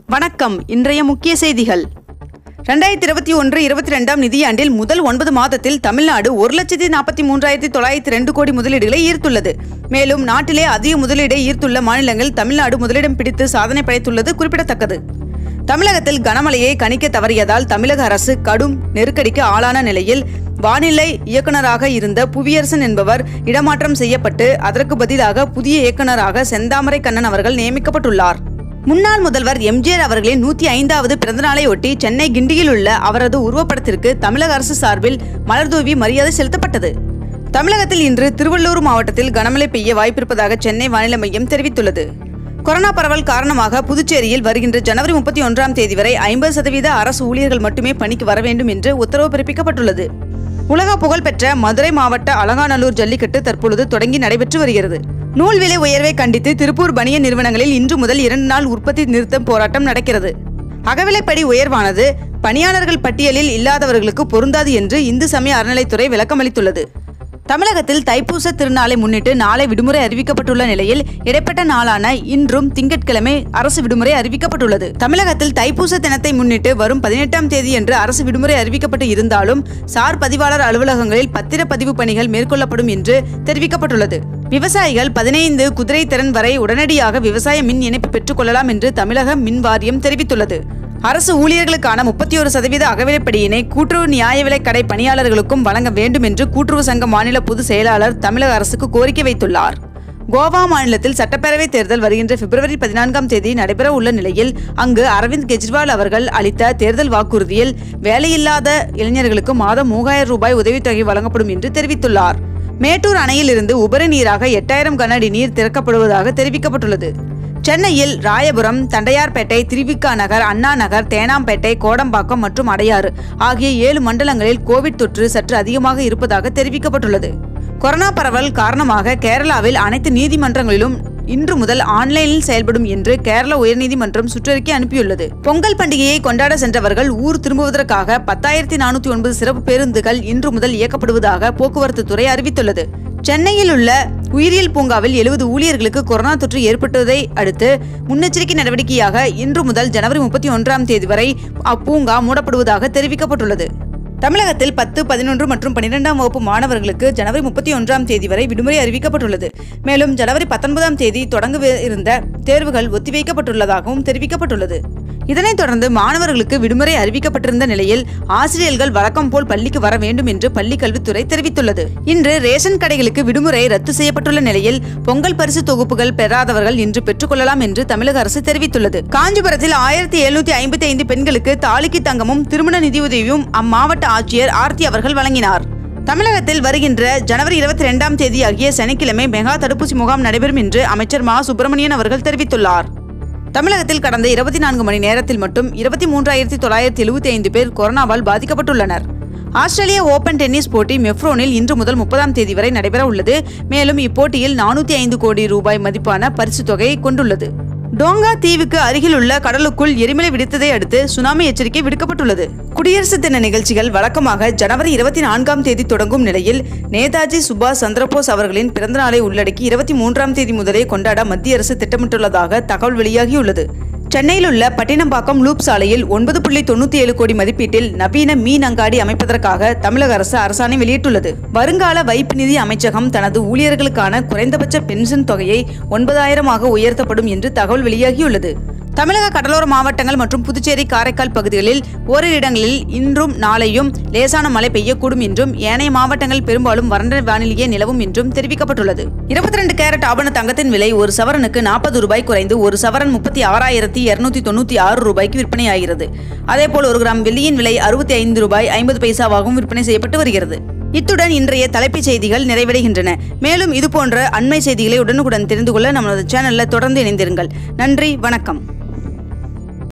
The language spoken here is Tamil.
வணக்கம் இன்றைய முக்கிய செய்திகள் ரெண்டாயிரத்தி இருபத்தி ஒன்று இருபத்தி ரெண்டாம் நிதியாண்டில் முதல் ஒன்பது மாதத்தில் தமிழ்நாடு ஒரு லட்சத்தி நாற்பத்தி மூன்றாயிரத்தி தொள்ளாயிரத்தி ரெண்டு கோடி முதலீடுகளை ஈர்த்துள்ளது மேலும் நாட்டிலே அதிக முதலீடை ஈர்த்துள்ள மாநிலங்கள் தமிழ்நாடு முதலிடம் பிடித்து சாதனை படைத்துள்ளது குறிப்பிடத்தக்கது தமிழகத்தில் கனமழையை கணிக்க தவறியதால் தமிழக அரசு கடும் நெருக்கடிக்கு ஆளான நிலையில் வானிலை இயக்குநராக இருந்த புவியரசன் என்பவர் இடமாற்றம் செய்யப்பட்டு அதற்கு பதிலாக புதிய இயக்குநராக செந்தாமரை கண்ணன் அவர்கள் நியமிக்கப்பட்டுள்ளார் முன்னாள் முதல்வர் எம்ஜிஆர் அவர்களின் நூத்தி ஐந்தாவது பிறந்தநாளையொட்டி சென்னை கிண்டியில் உள்ள அவரது உருவப்படத்திற்கு தமிழக அரசு சார்பில் மலர்தூவி மரியாதை செலுத்தப்பட்டது தமிழகத்தில் இன்று திருவள்ளூர் மாவட்டத்தில் கனமழை பெய்ய வாய்ப்பிருப்பதாக சென்னை வானிலை மையம் தெரிவித்துள்ளது கொரோனா பரவல் காரணமாக புதுச்சேரியில் வருகின்ற ஜனவரி முப்பத்தி ஒன்றாம் தேதி வரை ஐம்பது சதவீத அரசு ஊழியர்கள் மட்டுமே பணிக்கு வர வேண்டும் என்று உத்தரவு பிறப்பிக்கப்பட்டுள்ளது உலக புகழ்பெற்ற மதுரை மாவட்ட அலங்காநல்லூர் ஜல்லிக்கட்டு தற்பொழுது தொடங்கி நடைபெற்று வருகிறது நூல் விலை உயர்வை கண்டித்து திருப்பூர் பனிய நிறுவனங்களில் இன்று முதல் இரண்டு நாள் உற்பத்தி நிறுத்தம் போராட்டம் நடக்கிறது அகவிலைப்படி உயர்வானது பணியாளர்கள் பட்டியலில் இல்லாதவர்களுக்கு பொருந்தாது என்று இந்து சமய அறநிலைத்துறை விளக்கமளித்துள்ளது தமிழகத்தில் தைப்பூச திருநாளை முன்னிட்டு நாளை விடுமுறை அறிவிக்கப்பட்டுள்ள நிலையில் இடைப்பட்ட நாளான இன்றும் திங்கட்கிழமை அரசு விடுமுறை அறிவிக்கப்பட்டுள்ளது தமிழகத்தில் தைப்பூச தினத்தை முன்னிட்டு வரும் பதினெட்டாம் தேதி என்று அரசு விடுமுறை அறிவிக்கப்பட்டு இருந்தாலும் சார் பதிவாளர் அலுவலகங்களில் பத்திரப்பதிவு பணிகள் மேற்கொள்ளப்படும் என்று தெரிவிக்கப்பட்டுள்ளது விவசாயிகள் பதினைந்து குதிரை திறன் வரை உடனடியாக விவசாய மின் இணைப்பு பெற்றுக் கொள்ளலாம் என்று தமிழக மின் வாரியம் தெரிவித்துள்ளது அரசு ஊழியர்களுக்கான முப்பத்தி ஒரு சதவீத அகவிலைப்படியினை கூட்டுறவு நியாய விலைக் கடை பணியாளர்களுக்கும் வழங்க வேண்டும் என்று கூட்டுறவு சங்க மாநில பொதுச் செயலாளர் தமிழக அரசுக்கு கோரிக்கை வைத்துள்ளார் கோவா மாநிலத்தில் சட்டப்பேரவைத் தேர்தல் வருகின்ற பிப்ரவரி பதினான்காம் தேதி நடைபெற உள்ள நிலையில் அங்கு அரவிந்த் கெஜ்ரிவால் அவர்கள் அளித்த தேர்தல் வாக்குறுதியில் வேலையில்லாத இளைஞர்களுக்கு மாதம் மூவாயிரம் ரூபாய் உதவித்தொகை வழங்கப்படும் என்று தெரிவித்துள்ளார் மேட்டூர் அணையிலிருந்து உபரி நீராக எட்டாயிரம் கனஅடி நீர் திறக்கப்படுவதாக தெரிவிக்கப்பட்டுள்ளது சென்னையில் ராயபுரம் தண்டையார்பேட்டை திருவிக்கா நகர் அண்ணா நகர் தேனாம்பேட்டை கோடம்பாக்கம் மற்றும் அடையாறு ஆகிய ஏழு மண்டலங்களில் கோவிட் தொற்று சற்று அதிகமாக இருப்பதாக தெரிவிக்கப்பட்டுள்ளது கொரோனா பரவல் காரணமாக கேரளாவில் அனைத்து நீதிமன்றங்களிலும் இன்று முதல் ஆன்லைனில் செயல்படும் என்று கேரள உயர்நீதிமன்றம் சுற்றறிக்கை அனுப்பியுள்ளது பொங்கல் பண்டிகையை கொண்டாட சென்றவர்கள் ஊர் திரும்புவதற்காக பத்தாயிரத்தி நானூத்தி ஒன்பது சிறப்பு பேருந்துகள் இன்று முதல் இயக்கப்படுவதாக போக்குவரத்து துறை அறிவித்துள்ளது சென்னையில் உள்ள உயிரியல் பூங்காவில் எழுபது ஊழியர்களுக்கு கொரோனா தொற்று ஏற்பட்டதை அடுத்து முன்னெச்சரிக்கை நடவடிக்கையாக இன்று முதல் ஜனவரி முப்பத்தி ஒன்றாம் தேதி வரை அப்பூங்கா மூடப்படுவதாக தெரிவிக்கப்பட்டுள்ளது தமிழகத்தில் பத்து பதினொன்று மற்றும் பன்னிரெண்டாம் வகுப்பு மாணவர்களுக்கு ஜனவரி முப்பத்தி ஒன்றாம் தேதி வரை விடுமுறை அறிவிக்கப்பட்டுள்ளது மேலும் ஜனவரி பத்தொன்பதாம் தேதி தொடங்க இருந்த தேர்வுகள் ஒத்திவைக்கப்பட்டுள்ளதாகவும் தெரிவிக்கப்பட்டுள்ளது இதனைத் தொடர்ந்து மாணவர்களுக்கு விடுமுறை அறிவிக்கப்பட்டிருந்த நிலையில் ஆசிரியர்கள் வழக்கம் போல் பள்ளிக்கு வர வேண்டும் என்று பள்ளிக் கல்வித்துறை தெரிவித்துள்ளது இன்று ரேஷன் கடைகளுக்கு விடுமுறை ரத்து செய்யப்பட்டுள்ள நிலையில் பொங்கல் பரிசு தொகுப்புகள் பெறாதவர்கள் இன்று பெற்றுக்கொள்ளலாம் என்று தமிழக அரசு தெரிவித்துள்ளது காஞ்சிபுரத்தில் ஆயிரத்தி எழுநூத்தி ஐம்பத்தி ஐந்து பெண்களுக்கு தாலிக்கு தங்கமும் திருமண நிதியுதவியும் அம்மாவட்ட ஆட்சியர் ஆர்த்தி அவர்கள் வழங்கினார் தமிழகத்தில் வருகின்ற ஜனவரி இருபத்தி ரெண்டாம் தேதி ஆகிய சனிக்கிழமை மெகா தடுப்பூசி முகாம் நடைபெறும் என்று அமைச்சர் மா சுப்பிரமணியன் அவர்கள் தெரிவித்துள்ளார் தமிழகத்தில் கடந்த இருபத்தி நான்கு மணி நேரத்தில் மட்டும் இருபத்தி மூன்றாயிரத்தி தொள்ளாயிரத்தி எழுபத்தி ஐந்து பேர் கொரோனாவால் பாதிக்கப்பட்டுள்ளனர் ஆஸ்திரேலிய ஓபன் டென்னிஸ் போட்டி மெஃப்ரோனில் இன்று முதல் முப்பதாம் தேதி வரை நடைபெற உள்ளது மேலும் இப்போட்டியில் நானூத்தி ஐந்து கோடி ரூபாய் மதிப்பான பரிசுத் தொகையை கொண்டுள்ளது டோங்கா தீவுக்கு அருகில் உள்ள கடலுக்குள் எரிமலை விடுத்ததை அடுத்து சுனாமி எச்சரிக்கை விடுக்கப்பட்டுள்ளது குடியரசு தின நிகழ்ச்சிகள் வழக்கமாக ஜனவரி இருபத்தி நான்காம் தேதி தொடங்கும் நிலையில் நேதாஜி சுபாஷ் சந்திரபோஸ் அவர்களின் பிறந்தநாளை உள்ளடக்கி இருபத்தி மூன்றாம் தேதி முதலே கொண்டாட மத்திய அரசு திட்டமிட்டுள்ளதாக தகவல் வெளியாகியுள்ளது சென்னையில் உள்ள பட்டினம்பாக்கம் லூப் சாலையில் ஒன்பது புள்ளி தொண்ணூத்தி ஏழு கோடி மதிப்பீட்டில் நவீன மீன் அங்காடி அமைப்பதற்காக தமிழக அரசு அரசாணை வெளியிட்டுள்ளது வருங்கால வைப்பு நிதி அமைச்சகம் தனது ஊழியர்களுக்கான குறைந்தபட்ச பென்ஷன் தொகையை ஒன்பதாயிரமாக உயர்த்தப்படும் என்று தகவல் வெளியாகியுள்ளது தமிழக கடலோர மாவட்டங்கள் மற்றும் புதுச்சேரி காரைக்கால் பகுதிகளில் ஓரிரு இடங்களில் இன்றும் நாளையும் லேசான மழை பெய்யக்கூடும் என்றும் ஏனைய மாவட்டங்கள் பெரும்பாலும் வறண்ட வானிலையே நிலவும் என்றும் தெரிவிக்கப்பட்டுள்ளது இருபத்தி ரெண்டு கேரட் ஆபண தங்கத்தின் விலை ஒரு சவரனுக்கு நாற்பது ரூபாய் குறைந்து ஒரு சவரன் முப்பத்தி ஆறாயிரத்தி இருநூத்தி தொண்ணூத்தி ஆறு ரூபாய்க்கு விற்பனையாகிறது அதேபோல் ஒரு கிராம் வெள்ளியின் விலை அறுபத்தி ஐந்து ரூபாய் ஐம்பது பைசாவாகவும் விற்பனை செய்யப்பட்டு வருகிறது இத்துடன் இன்றைய தலைப்புச் செய்திகள் நிறைவடைகின்றன மேலும் இதுபோன்ற அண்மை செய்திகளை உடனுக்குடன் தெரிந்து கொள்ள நமது சேனல்ல தொடர்ந்து இணைந்திருங்கள் நன்றி வணக்கம்